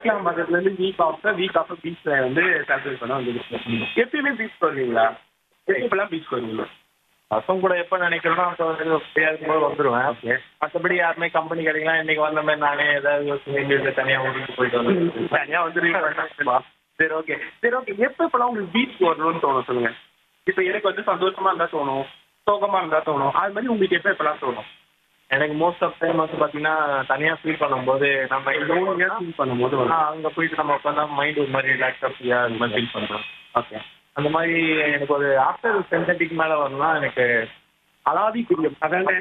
Glam பக்கத்துல இருந்து week of week of பீச்ல வந்து செலிப்ரேட் பண்ண வந்து எப்பயுமே பீச் வருவீங்களா எப்பெல்லாம் பீச் வருவீங்களா பசங்க கூட எப்போ நினைக்கிறேனோ அப்போ வந்து ஃப்ரீயாக இருக்கும்போது வந்துடுவேன் ஓகே மற்றபடி யாருமே கம்பெனி கிடைக்கலாம் இன்னைக்கு வந்த மாதிரி நானே ஏதாவது வீட்டில் தனியாக ஊருக்கு போயிட்டு வந்து தனியா வந்து சரி ஓகே சரி ஓகே எப்ப இப்பெல்லாம் உங்களுக்கு பீச் வரணும்னு தோணும் சொல்லுங்க இப்போ எனக்கு வந்து சந்தோஷமா இருந்தா தோணும் சோகமா இருந்தா தோணும் அது மாதிரி உங்களுக்கு எப்ப எப்பெல்லாம் தோணும் எனக்கு மோஸ்ட் ஆஃப் டைம் வந்து பார்த்தீங்கன்னா தனியாக ஃபீல் பண்ணும்போது நம்ம இந்த மூணு இயர் ஃபீல் பண்ணும்போது வரும் அங்கே போயிட்டு நம்ம உட்காந்தா மைண்ட் ஒரு மாதிரி ரிலாக்ஸாக ஃப்ரீயாக அது மாதிரி ஃபீல் பண்ணுறோம் ஓகே அந்த மாதிரி எனக்கு ஒரு ஆஃப்டர் சென்செட்டிக் மேலே வரணும்னா எனக்கு அலாதிக்குரிய அதானே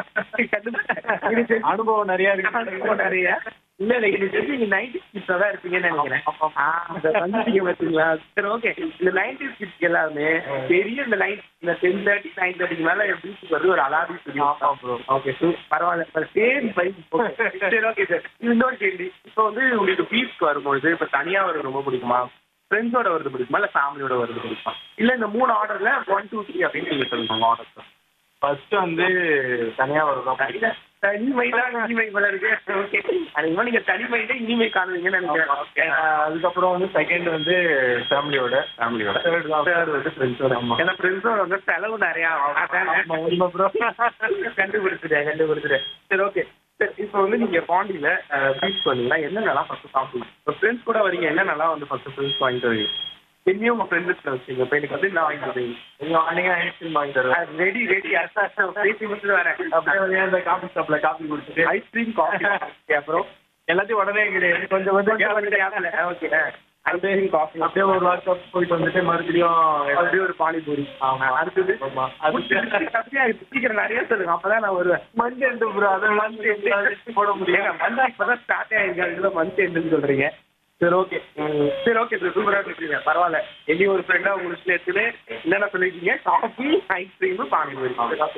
அனுபவம் நிறைய அனுபவம் இருக்கு நிறைய இல்ல இல்ல எனக்கு தெரிஞ்சு நீங்க நைன்டி கிட்ஸா தான் இருப்பீங்கன்னு நினைக்கிறேன் ஆ, அந்த வந்துட்டீங்க பாத்தீங்களா சரி ஓகே இந்த நைன்டி கிட்ஸ் எல்லாமே பெரிய இந்த நைன் இந்த டென் தேர்ட்டி நைன் தேர்ட்டிக்கு மேல பீச்சுக்கு வந்து ஒரு அலாதி ஆமா bro. ஓகே பரவாயில்ல சேம் பைக் சரி ஓகே சார் இன்னொரு கேள்வி இப்போ வந்து உங்களுக்கு பீச்சுக்கு வரும்பொழுது இப்போ தனியா வர்றது ரொம்ப பிடிக்குமா ஃப்ரெண்ட்ஸோட வருது பிடிக்குமா இல்ல ஃபேமிலியோட வருது பிடிக்குமா இல்ல இந்த மூணு ஆர்டர்ல ஒன் டூ த்ரீ அப்படின்னு நீங்க சொல்லுங்க ஆர்டர் ஃபர்ஸ்ட் வந்து தனியாக வருது தனிமை தான் இனிமை போல இருக்கு ஓகே அதிகமா நீங்க தனிமை தான் இனிமை காணுவீங்கன்னு நினைக்கிறேன் அதுக்கப்புறம் வந்து செகண்ட் வந்து ஃபேமிலியோட ஃபேமிலியோட தேர்ட் தான் தேர்ட் வந்து ஃப்ரெண்ட்ஸோட ஆமா. ஏன்னா ஃப்ரெண்ட்ஸோட வந்து செலவு நிறைய ஆகும் ஆமா, உண்மை bro. கண்டுபிடிச்சிட்டேன் கண்டுபிடிச்சிட்டேன் சரி ஓகே சரி இப்போ வந்து நீங்க பாண்டியில பீச் பண்ணீங்கன்னா என்னென்னலாம் ஃபர்ஸ்ட் சாப்பிடுவீங்க இப்போ ஃப்ரெண்ட்ஸ் கூட வரீங்க என்னென்னலாம் வந்து ஃபர்ஸ்ட் ஃப்ரெண்ட்ஸ் வாங்கிட்டு வருவீங்க என்னையும் உங்க ஃப்ரெண்ட்ஸ் வச்சுங்க இப்போ எனக்கு வந்து நான் வாங்கிட்டு வருவீங்க நீங்க அன்னைக்கு ஐஸ்கிரீம் வாங்கி தருவேன் ரெடி ரெடி அர்த்தம் பேசி முடிச்சுட்டு வரேன் அப்படியே வந்து அந்த காஃபி ஷாப்ல காஃபி குடிச்சிட்டு ஐஸ்கிரீம் காஃபி அப்புறம் எல்லாத்தையும் உடனே கிடையாது கொஞ்சம் கொஞ்சம் ஓகே ஐஸ்கிரீம் காஃபி அப்படியே ஒரு வாரம் போயிட்டு வந்துட்டு மறுபடியும் அப்படியே ஒரு பானிபூரி ஆமா. அடுத்தது ஆமா. அது கடைசியா இது சீக்கிரம் நிறைய சொல்லுங்க அப்பதான் நான் வருவேன் மஞ்சள் எண்டு ப்ரோ அதெல்லாம் போட முடியும் ஏங்க, மந்த் இப்பதான் ஸ்டார்ட் ஆயிருக்கா இதுல மந்த் எண்டுன்னு சொல்றீங்க சரி ஓகே சரி ஓகே சார் சூப்பரா இருக்கீங்க பரவாயில்ல என்னையும் ஒரு ஃப்ரெண்டா உங்களுக்கு எடுத்துட்டு என்னென்ன சொல்லிருக்கீங்க காஃபி ஐஸ்கிரீம் பானிபூரி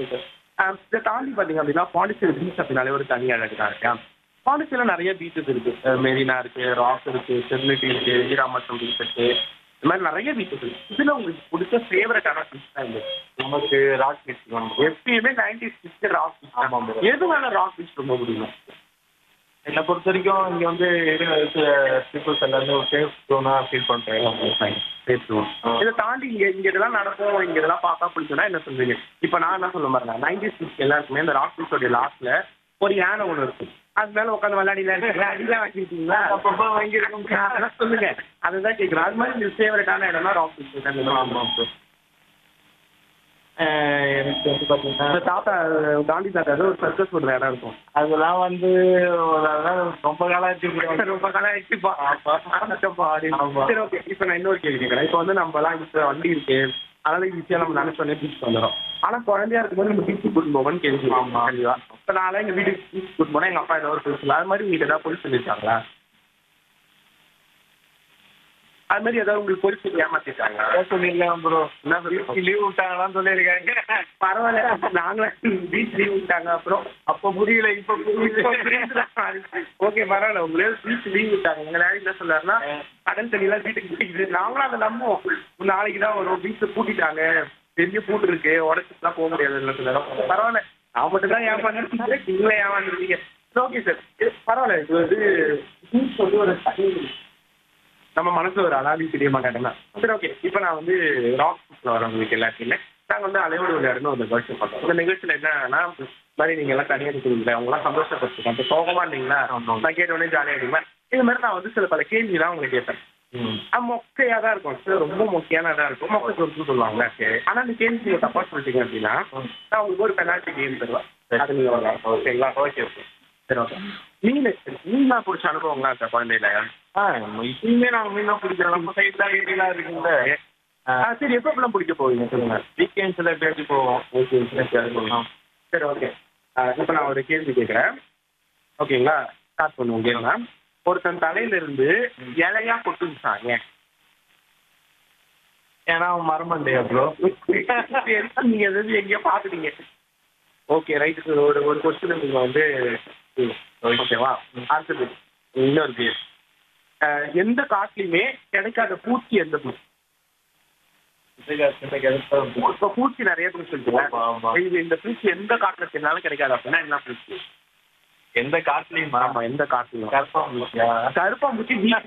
ஆஹ் இதை தாண்டி பாத்தீங்க அப்படின்னா பாண்டிச்சேரி பீச் அப்படின்னாலே ஒரு தனி அழகு தான் இருக்கா பாண்டிச்சேரியில நிறைய பீச்சஸ் இருக்கு அஹ் மெரினா இருக்கு ராக் இருக்கு செர்னிட்டி இருக்கு ஈராமட்டம் பீச் இருக்கு இந்த மாதிரி நிறைய பீச்சஸ் இருக்கு இதுல உங்களுக்கு பிடிச்ச ஃபேவரட்டான பீச் தான் இது நமக்கு ராக் பீச் எப்பயுமே நைன்டி சிக்ஸ் ராக் பீச் ஆமா bro. எதுனால ராக் பீச் ரொம்ப பிடிக்கும் என்னை பொறுத்த வரைக்கும் இங்க வந்து பீப்புள்ஸ் எல்லாருமே ஒரு சேஃப் ஜோனா ஃபீல் பண்றேன் இதை தாண்டி இங்க இங்க இதெல்லாம் நடக்கும் இங்க இதெல்லாம் பார்த்தா பிடிக்கும்னா என்ன சொல்றீங்க இப்ப நான் என்ன சொல்ல பாருங்க நைன்டி சிக்ஸ் எல்லாருக்குமே இந்த ராக் பீச்சோட லாஸ்ட்ல ஒரு யானை ஒண்ணு இருக்கும் அது மேல உட்காந்து விளையாடில அடிலாம் வாங்கிருக்கீங்களா அப்பப்போ வாங்கியிருக்கோம் அதெல்லாம் சொல்லுங்க அதுதான் கேட்குறேன் அது மாதிரி இந்த ஃபேவரட்டான இடம்னா ராக் பீச் ஆமா bro. அஹ் எனக்கு வந்து பாத்தீங்கன்னா இந்த தாத்தா காந்தி தாத்தா ஏதோ ஒரு சர்க்கஸ் ஒரு இடம் இருக்கும் அதெல்லாம் வந்து ஒரு அதெல்லாம் ரொம்ப காலம் ஆச்சு bro. ரொம்ப காலம் ஆயிடுச்சுப்பா ஆரம்பிச்சப்பா அப்படின்னு. ஆமா. சரி ஓகே இப்போ நான் இன்னொரு கேள்வி கேட்குறேன் இப்போ வந்து நம்ம எல்லாம் இப்போ வண்டி இருக்கு அதனால ஈஸியாக நம்ம நினைச்சோடனே பீச் வந்துடும் ஆனா குழந்தையா இருக்கும்போது நம்ம பீச் கூட்டு போவோம்னு கேள்வி ஆமா. கண்டிப்பா இப்போ நாளை எங்க வீட்டுக்கு பீச் கூட்டு போனா எங்க அப்பா ஏதோ ஒரு பேசல அது மாதிரி உங்களுக்கு ஏதாவது பொய் சொல்லியிருக்காங்களா அது மாதிரி ஏதாவது உங்களுக்கு பொய் சொல்லி ஏமாத்திருக்காங்க அதான் சொல்லிருக்கேன் ப்ரோ என்ன சொல்லி லீவ் விட்டாங்களான்னு சொல்லியிருக்காங்க பரவாயில்ல நாங்களும் பீச் லீவ் விட்டாங்க அப்புறம் அப்போ புரியல இப்ப புரியுது ஓகே பரவாயில்ல உங்களே பீச் லீவ் விட்டாங்க எங்க டேடி என்ன சொல்லாருன்னா கடல் தண்ணி எல்லாம் வீட்டுக்கு போயிடுது நாங்களும் அதை நம்புவோம் நாளைக்கு தான் வரும் பீச்சை பூட்டிட்டாங்க பெரிய பூட்டு இருக்கு உடச்சுலாம் போக முடியாது சொல்லாரு பரவாயில்ல நான் மட்டும் தான் ஏமாந்து நீங்களே ஏமாந்துருக்கீங்க ஓகே சார் பரவாயில்ல இது வந்து பீச் வந்து ஒரு தனி நம்ம மனசு ஒரு அலாதி தெரிய மாட்டாங்கன்னா சரி ஓகே இப்போ நான் வந்து ராக் பீச்சில் வரவங்களுக்கு எல்லாத்தையுமே நாங்கள் வந்து அலையோடு விளையாடுன்னு ஒரு நிகழ்ச்சி பார்த்தோம் இந்த நிகழ்ச்சியில் என்னன்னா இந்த மாதிரி நீங்கள் எல்லாம் தனியாக இருக்கிறீங்களா அவங்களாம் சந்தோஷப்பட்டுருக்கோம் இப்போ சோகமாக இருந்தீங்களா நான் கேட்ட உடனே ஜாலியாக இருந்தீங்க இது மாதிரி நான் வந்து சில பல கேள்விலாம் உங்களுக்கு கேட்பேன் அது மொக்கையாக தான் இருக்கும் சில ரொம்ப மொக்கையானதாக இருக்கும் மொக்கை சொல்லிட்டு சொல்லுவாங்க ஆனால் அந்த கேள்வி நீங்கள் தப்பாக சொல்லிட்டீங்க அப்படின்னா நான் உங்களுக்கு ஒரு பெனால்ட்டி கேம் தருவேன் அது நீங்கள் வரலாம் ஓகேங்களா ஓகே ஓகே சரி ஓகே மீன் மீன்லாம் பிடிச்ச அனுபவங்களா இருக்கா குழந்தையில ஆ இப்பயுமே நாங்கள் மீன் தான் பிடிக்கிறோம் நம்ம சைட் தான் ஏரியெல்லாம் இருக்குல்ல ஆ சரி எப்போ எப்பெல்லாம் பிடிக்க போவீங்க சொல்லுங்க வீக்கெண்ட்ஸில் எப்பயாச்சு போவோம் எப்பயாச்சும் போவோம் சரி ஓகே இப்போ நான் ஒரு கேள்வி கேட்குறேன் ஓகேங்களா ஸ்டார்ட் பண்ணுவோம் கேளுங்க ஒருத்தன் தலையில இருந்து இலையா கொட்டுச்சான் ஏன் ஏன்னா அவன் மரமண்டையா ப்ரோ நீங்க எதாவது எங்கேயோ பார்த்துட்டீங்க ஓகே ரைட்டு ஒரு ஒரு கொஸ்டின் நீங்க வந்து ஓகேவா அடுத்தது இன்னொரு கேள்வி அஹ், எந்த காட்டுலையுமே கிடைக்காத பூச்சி எந்த பூச்சி இப்போ பூச்சி நிறைய பூச்சி ஆமா, ஆமா. இருக்குல்ல இது இந்த பூச்சி எந்த காட்டுல இருந்தாலும் கிடைக்காது அப்படின்னா என்ன பூச்சி எந்த காட்டுலயுமா ஆமா எந்த காட்டுலயும் கருப்பாம்பூச்சியா கருப்பாம்பூச்சி